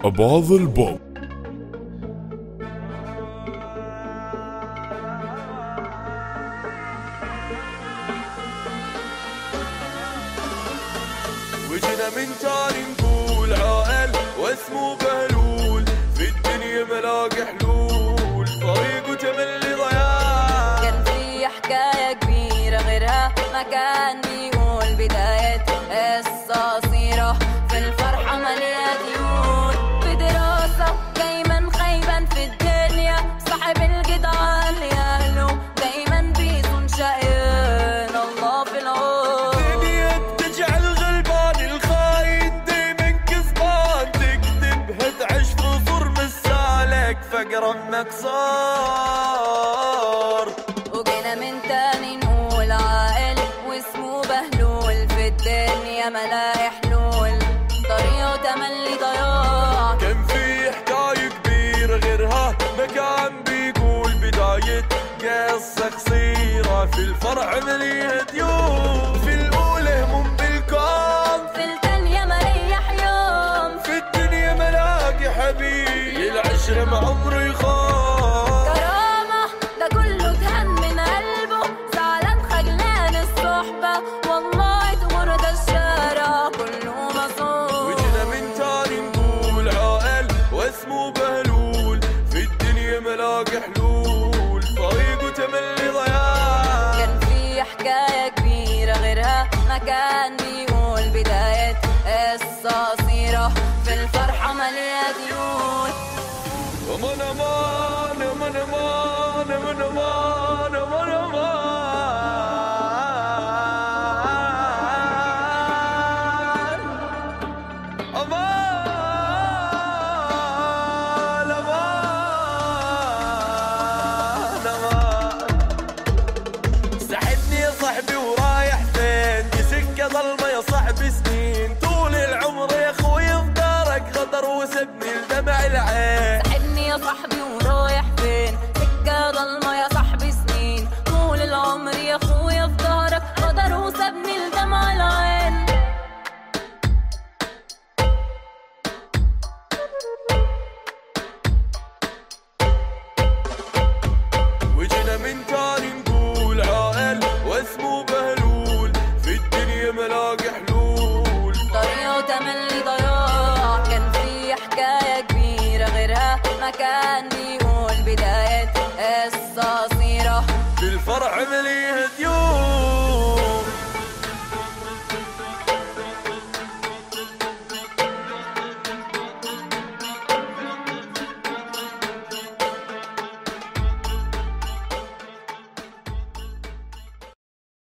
أباظ البوب وجنا من تاني نقول عائل واسمه بهلول في الدنيا ملاقي حلول طريق وتملي ضياع كان في حكاية كبيرة غيرها ما كان بيقول بداية قصة في الفرحة مليئة ديون في دراسة دايما خيبا في الدنيا صاحب الجدعان لأهله دايما بيكون شقيان الله في العون دنيا تجعل غلبان الخاين دايما كسبان تكذبها تعيش في ظلم السالك فقر امك صار وجينا من تاني نقول عاقل واسمه بهلول في الدنيا ملاقي حلول طريقه تملي ضياع كان في حكاية كبيرة غيرها ما كان بيقول بداية قصة قصيرة في الفرع مليئة ديون في الأولى هموم بالكون في التانية مريح يوم في الدنيا ملاقي حبيب العشرة مع عمري يخاف كرامة ده كله كان من قلبه زعلان خجلان الصحبة والله تمر ده الشارع كله مصون وجنا من تاني نقول عائل واسمه بهلول في الدنيا ملاقي حلول طريق وتملي ضياع كان في حكاية كبيرة غيرها ما كان بيقول بداية قصة قصيرة في الفرحة مليئة ديون ومن امان من امان من امان من امان امان امان امان سحبني يا صاحبي ورايح فين دي سكة ظلمة يا صاحبي سنين طول العمر يا اخوي في دارك غدر وسبني لدمع العين سحبني يا صاحبي ورايح فين سكة ضلمة يا صاحبي سنين طول العمر يا اخويا في ظهرك غدر وسابني لدمع العين وجنا من تاني نقول عائل واسمه بهلول في الدنيا ملاقي حلول طريقه تملي ضياع كان في حكاية كبيرة غيرها ما كان